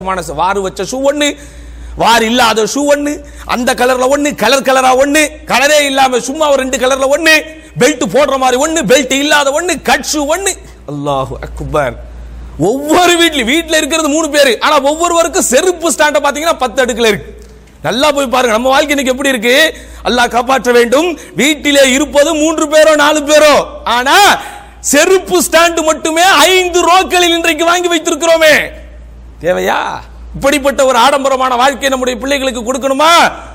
விதமான வாறு வச்ச ஷூ ஒண்ணு வார் இல்லாத ஷூ ஒண்ணு அந்த கலர்ல ஒண்ணு கலர் கலரா ஒண்ணு கலரே இல்லாம சும்மா ஒரு ரெண்டு கலர்ல ஒண்ணு பெல்ட் போடுற மாதிரி ஒண்ணு பெல்ட் இல்லாத ஒண்ணு கட் ஷூ ஒண்ணு அல்லாஹு அக்பர் ஒவ்வொரு வீட்லயும் வீட்ல இருக்கிறது மூணு பேரு ஆனா ஒவ்வொருவருக்கும் செருப்பு ஸ்டாண்ட பாத்தீங்கன்னா பத்து அடுக்குல இருக்கு நல்லா போய் பாருங்க நம்ம வாழ்க்கை இன்னைக்கு எப்படி இருக்கு அல்லாஹ் காப்பாற்ற வேண்டும் வீட்டிலே இருப்பது மூன்று பேரோ நாலு பேரோ ஆனா செருப்பு ஸ்டாண்டு மட்டுமே ஐந்து ரோக்களில் இன்றைக்கு வாங்கி வைத்திருக்கிறோமே தேவையா இப்படிப்பட்ட ஒரு ஆடம்பரமான வாழ்க்கையை நம்முடைய பிள்ளைகளுக்கு கொடுக்கணுமா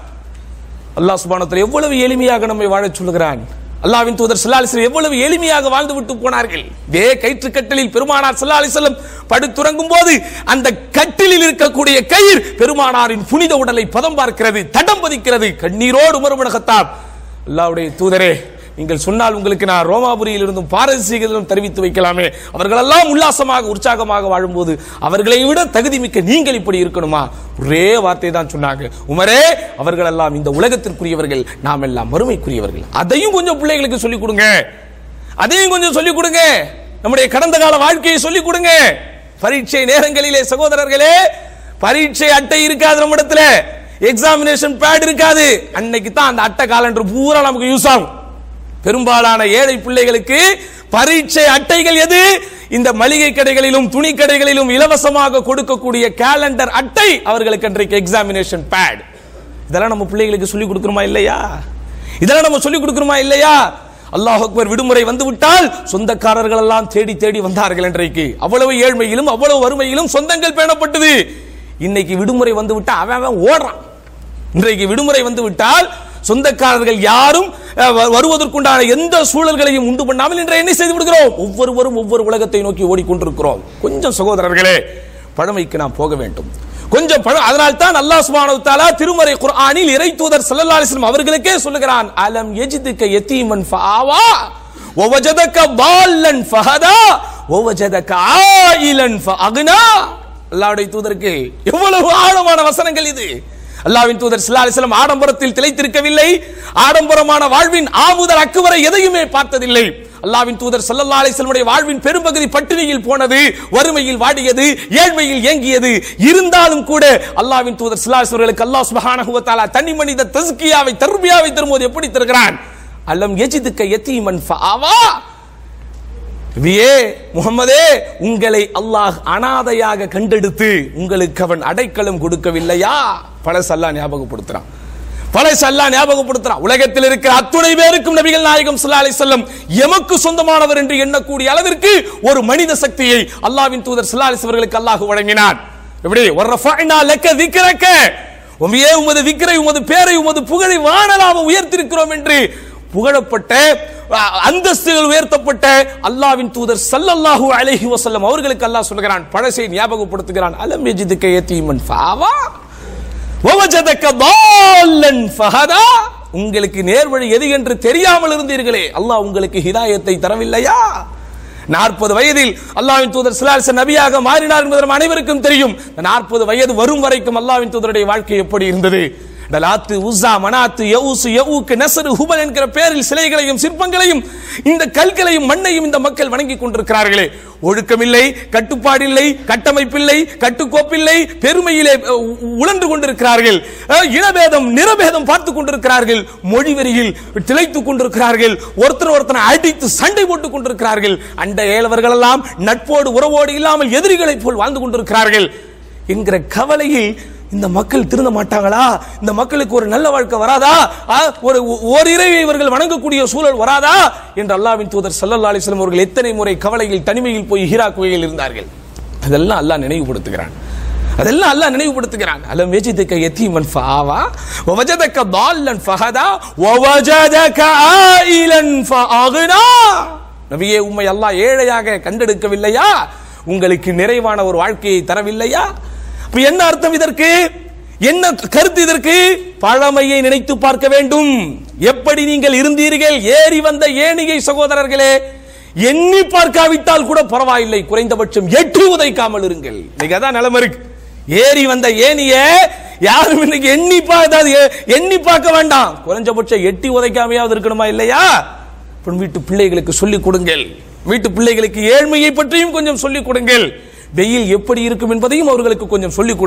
அல்லாஹ் சுபானத்தில் எவ்வளவு எளிமையாக நம்மை வாழச் சொல்லுகிறான் அல்லாவின் தூதர் ஸல்லல்லாஹு அலைஹி வஸல்லம் எவ்வளவு எளிமையாக வாழ்ந்து விட்டு போனார்கள் இதே கயிற்று கட்டிலில் பெருமானார் ஸல்லல்லாஹு அலைஹி வஸல்லம் படுத்துறங்கும் போது அந்த கட்டிலில் இருக்கக்கூடிய கயிர் பெருமானாரின் புனித உடலை பதம் பார்க்கிறது தடம் பதிக்கிறது கண்ணீரோடு உமர் கத்தாப் அல்லாஹ்வுடைய தூதரே நீங்கள் சொன்னால் உங்களுக்கு நான் ரோமாபுரியில் இருந்தும் பாரசீகத்திலும் தெரிவித்து வைக்கலாமே அவர்களெல்லாம் உல்லாசமாக உற்சாகமாக வாழும்போது அவர்களை விட தகுதி மிக்க நீங்கள் இப்படி இருக்கணுமா ஒரே வார்த்தை தான் சொன்னாங்க உமரே அவர்கள் எல்லாம் இந்த உலகத்திற்குரியவர்கள் நாம் எல்லாம் மறுமைக்குரியவர்கள் அதையும் கொஞ்சம் பிள்ளைகளுக்கு சொல்லிக் கொடுங்க அதையும் கொஞ்சம் சொல்லிக் கொடுங்க நம்முடைய கடந்த கால வாழ்க்கையை சொல்லிக் கொடுங்க பரீட்சை நேரங்களிலே சகோதரர்களே பரீட்சை அட்டை இருக்காது நம்ம இடத்துல எக்ஸாமினேஷன் பேட் இருக்காது அன்னைக்கு தான் அந்த அட்டை காலண்டர் பூரா நமக்கு யூஸ் ஆகும் பெரும்பாலான ஏழை பிள்ளைகளுக்கு பரீட்சை அட்டைகள் எது இந்த மளிகை கடைகளிலும் துணி கடைகளிலும் இலவசமாக கொடுக்கக்கூடிய கேலண்டர் அட்டை அவர்களுக்கு அன்றைக்கு எக்ஸாமினேஷன் பேட் இதெல்லாம் நம்ம பிள்ளைகளுக்கு சொல்லி கொடுக்கிறோமா இல்லையா இதெல்லாம் நம்ம சொல்லி கொடுக்கிறோமா இல்லையா அல்லாஹ் அக்பர் விடுமுறை வந்து விட்டால் சொந்தக்காரர்கள் எல்லாம் தேடி தேடி வந்தார்கள் இன்றைக்கு அவ்வளவு ஏழ்மையிலும் அவ்வளவு வறுமையிலும் சொந்தங்கள் பேணப்பட்டது இன்னைக்கு விடுமுறை வந்து விட்டா அவன் அவன் ஓடுறான் இன்றைக்கு விடுமுறை வந்து விட்டால் சொந்தக்காரர்கள் யாரும் அஹ், வ- வருவதற்குண்டான எந்த சூழல்களையும் உண்டு பண்ணாமல் இன்றைய என்ன செய்து விடுகிறோம் ஒவ்வொருவரும் ஒவ்வொரு உலகத்தை நோக்கி ஓடிக்கொண்டிருக்கிறோம் கொஞ்சம் சகோதரர்களே பழமைக்கு நாம் போக வேண்டும் கொஞ்சம் பழ அதனால் தான் அல்லாஹ் சுப்ஹானஹு வ தஆலா திருமறை குர்ஆனில் இறை தூதர் ஸல்லல்லாஹு அலைஹி வஸல்லம் அவர்களுக்கே சொல்லுகிறான் அலம் யஜிதுக யதீமன் ஃபஆவா ووجدك ضالا فهدى ووجدك عائلا فأغنى அல்லாஹ்வுடைய தூதருக்கு எவ்வளவு ஆழமான வசனங்கள் இது அல்லாஹ்வின் தூதர் ஸல்லல்லாஹு அலைஹி வஸல்லம் ஆடம்பரத்தில் திளைத்திருக்கவில்லை ஆடம்பரமான வாழ்வின் ஆமுதல் அக்குவரை எதையுமே பார்த்ததில்லை அல்லாஹ்வின் தூதர் ஸல்லல்லாஹு அலைஹி வஸல்லம் வாழ்வின் பெரும்பகுதி பட்டினியில் போனது வறுமையில் வாடியது ஏழ்மையில் ஏங்கியது இருந்தாலும் கூட அல்லாஹ்வின் தூதர் ஸல்லல்லாஹு அலைஹி வஸல்லம் அல்லாஹ் சுப்ஹானஹு வ தஆலா தனி மனித தஸ்கியாவை தர்பியாவை தரும்போது எப்படி தருகிறான் அலம் எஜிதுக்க யத்தீமன் ஃபஆவா நபியே முகம்மதே உங்களை அல்லாஹ் அனாதையாக கண்டெடுத்து உங்களுக்கு அவன் அடைக்கலம் கொடுக்கவில்லையா பழசல்லா ஞாபகப்படுத்துறான் பழசல்லா ஞாபகப்படுத்துறான் உலகத்தில் இருக்கிற அத்துணை பேருக்கும் நபிகள் நாயகம் ஸல்லல்லாஹு அலைஹி வஸல்லம் எமக்கு சொந்தமானவர் என்று எண்ணக்கூடிய அளவிற்கு ஒரு மனித சக்தியை அல்லாஹ்வின் தூதர் ஸல்லல்லாஹு அலைஹி அவர்களுக்கு அல்லாஹ் வழங்கினான் எப்படி வர்ரஃபஅனா லக்க திக்ரக உமையே உமது விக்கிரை உமது பேரை உமது புகழை வானலாக உயர்த்திருக்கிறோம் என்று புகழப்பட்ட அ- அந்தஸ்துகள் உயர்த்தப்பட்ட அல்லாவின் தூதர் ஸல்லல்லாஹு அலைஹி வஸல்லம் அவர்களுக்கு அல்லாஹ் சொல்கிறான் பழசை ஞாபகப்படுத்துகிறான் அலம் யஜிதுக யதீமன் ஃபஆவா வவஜதக ضالًا ஃபஹதா உங்களுக்கு நேர்வழி எது என்று தெரியாமல் இருந்தீர்களே அல்லாஹ் உங்களுக்கு ஹிதாயத்தை தரவில்லையா நாற்பது வயதில் அல்லாஹ்வின் தூதர் சிலாச நபியாக மாறினார் என்பது நம் அனைவருக்கும் தெரியும் நாற்பது வயது வரும் வரைக்கும் அல்லாஹ்வின் தூதருடைய வாழ்க்கை எப்படி இருந்தது டலாத்து உஸா மனாத்து யவுசு யவுக்கு நசரு ஹுபல் என்கிற பேரில் சிலைகளையும் சிற்பங்களையும் இந்த கற்களையும் மண்ணையும் இந்த மக்கள் வணங்கிக் கொண்டிருக்கிறார்களே ஒழுக்கமில்லை கட்டுப்பாடில்லை கட்டமைப்பில்லை கட்டுக்கோப்பில்லை பெருமையிலே அஹ், உ- உழன்று கொண்டிருக்கிறார்கள் அஹ், இனபேதம் நிறபேதம் பார்த்து கொண்டிருக்கிறார்கள் மொழி வெறியில் திளைத்துக் கொண்டிருக்கிறார்கள் ஒருத்தர் ஒருத்தனை அடித்து சண்டை போட்டுக் கொண்டிருக்கிறார்கள் அண்ட ஏழவர்கள் எல்லாம் நட்போடு உறவோடு இல்லாமல் எதிரிகளைப் போல் வாழ்ந்து கொண்டிருக்கிறார்கள் என்கிற கவலையில் இந்த மக்கள் திருந்த மாட்டாங்களா இந்த மக்களுக்கு ஒரு நல்ல வாழ்க்கை வராதா ஆ, ஒரு ஒரு இறைவை இவர்கள் வணங்கக்கூடிய சூழல் வராதா என்று அல்லாஹ்வின் தூதர் ஸல்லல்லாஹு அலைஹி வஸல்லம் அவர்கள் எத்தனை முறை கவலையில் தனிமையில் போய் ஹீரா குகையில் இருந்தார்கள் அதெல்லாம் அல்லாஹ் நினைவுபடுத்துகிறான் அதெல்லாம் அல்லாஹ் நினைவுபடுத்துகிறான் அலம் யஜிதுக யதீமன் ஃபஆவா வவஜதக ضالًا ஃபஹதா வவஜதக ஆயிலன் ஃபஅக்னா நபியே உம்மை அல்லாஹ் ஏழையாக கண்டெடுக்கவில்லையா உங்களுக்கு நிறைவான ஒரு வாழ்க்கையை தரவில்லையா அப்ப என்ன அர்த்தம் இதற்கு என்ன கருத்து இதற்கு பழமையை நினைத்து பார்க்க வேண்டும் எப்படி நீங்கள் இருந்தீர்கள் ஏறி வந்த ஏணிகை சகோதரர்களே எண்ணி பார்க்காவிட்டால் கூட பரவாயில்லை குறைந்தபட்சம் எட்டு உதைக்காமல் இருங்கள் இன்னைக்கு அதான் நிலைமை இருக்கு ஏறி வந்த ஏணிய யாரும் இன்னைக்கு எண்ணி பார்த்தாது எண்ணி பார்க்க வேண்டாம் குறைஞ்சபட்சம் எட்டி உதைக்காமையாவது இருக்கணுமா இல்லையா அப்புறம் வீட்டு பிள்ளைகளுக்கு சொல்லிக் கொடுங்கள் வீட்டு பிள்ளைகளுக்கு ஏழ்மையை பற்றியும் கொஞ்சம் சொல்லிக் கொடுங்கள் வெயில் எப்படி இருக்கும் என்பதையும் அவர்களுக்கு கொஞ்சம் சொல்லிக் கொடு